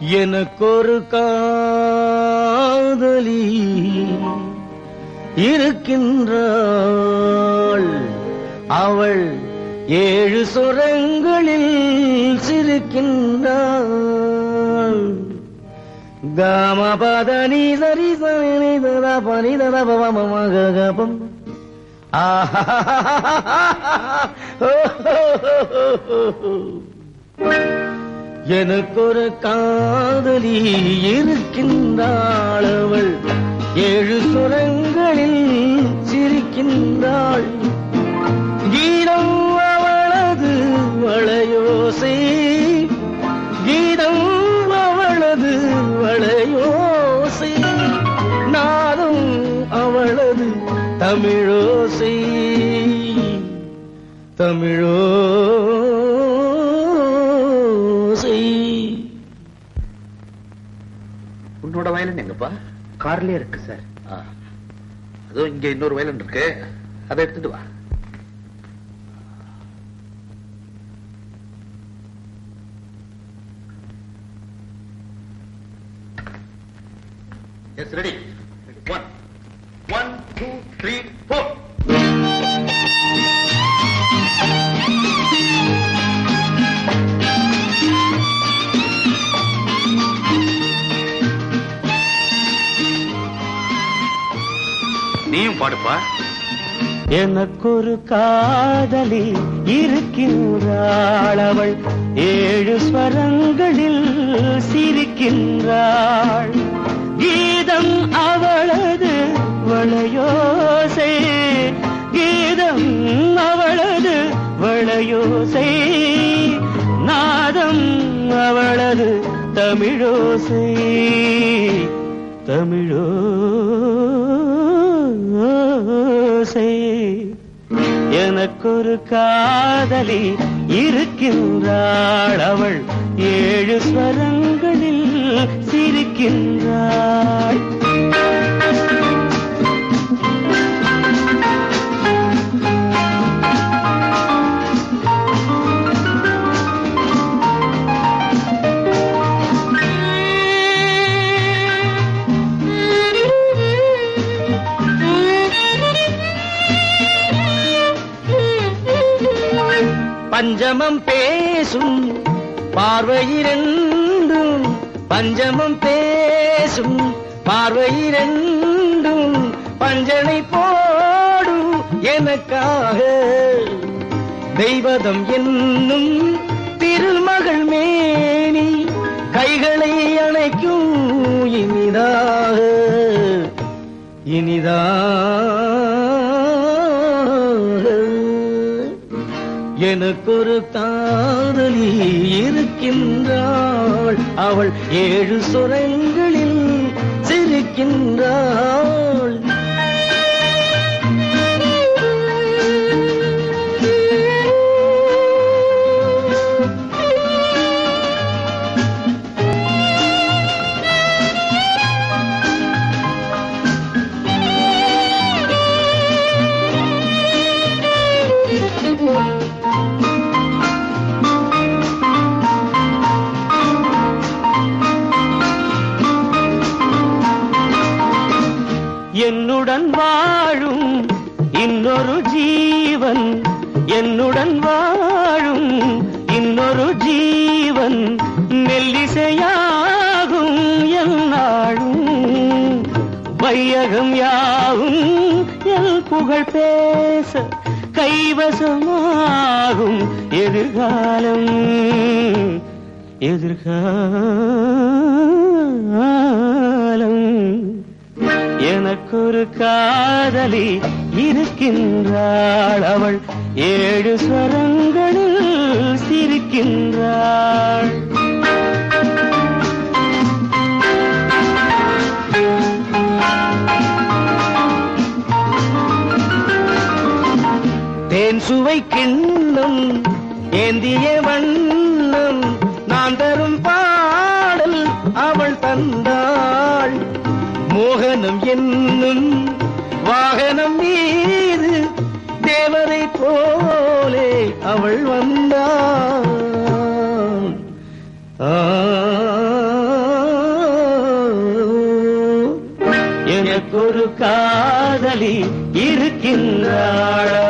எனக்கொரு காதலி இருக்கின்றாள் அவள் ஏழு சுரங்களில் சிரிக்கின்றாள் காமபத நீசரி சனிதர பனிதர பவமகபம் எனக்கொரு காதலி இருக்கின்றாள் அவள் ஏழு சுரங்களில் சிரிக்கின்றாள் கீதம் அவளது வளையோசை கீதம் அவளது வளையோசை நாதம் அவளது தமிழோசை தமிழோசை உன்னோட வயலன் எங்கப்பா கார்லயே இருக்கு சார் ஆ. அதுவும் இங்க இன்னொரு வயலன் இருக்கு அதை எடுத்துட்டு வா yes ready one one two three four நீயும் பாடுப்பா எனக்கொரு காதலி இருக்கின்றாள் அவள் ஏழு ஸ்வரங்களில் சிரிக்கின்றாள் கீதம் அவளது வளையோசை கீதம் அவளது வளையோசை நாதம் அவளது தமிழோசை தமிழோசை எனக்கொரு காதலி இருக்கின்றாள் அவள் ஏழு ஸ்வரங்களில் சிரிக்கின்றாள் பஞ்சமம் பேசும் பார்வையிரண்டும் பஞ்சமம் பேசும் பார்வையிரண்டும் பஞ்சனை போடும் எனக்காக தெய்வதம் என்னும் திருமகள் மேனி கைகளை அணைக்கும் இனிதாக இனிதாக எனக்கொரு காதலி இருக்கின்றாள் அவள் ஏழு சுரங்களில் சிரிக்கின்றாள் என்னுடன் வாழும் இன்னொரு ஜீவன் என்னுடன் வாழும் இன்னொரு ஜீவன் மெல்லிசையாகும் என்னாலும் வையகம் யாவும் எல் புகழ் பேச கைவசமாகும் எதிர்காலம் எதிர்காலம் எனக்கொரு காதலி இருக்கின்றாள் அவள் ஏழு ஸ்வரங்களில் சிரிக்கின்றாள் தேன் சுவை கிண்ணம் ஏந்திய வண்ணம் நான் தரும் பாடல் அவள் தந்தாள் மோகனம் என்னும் வாகனம் மீது தேவரை போலே அவள் வந்தாள் ஆ காதலி இருக்கின்றாளா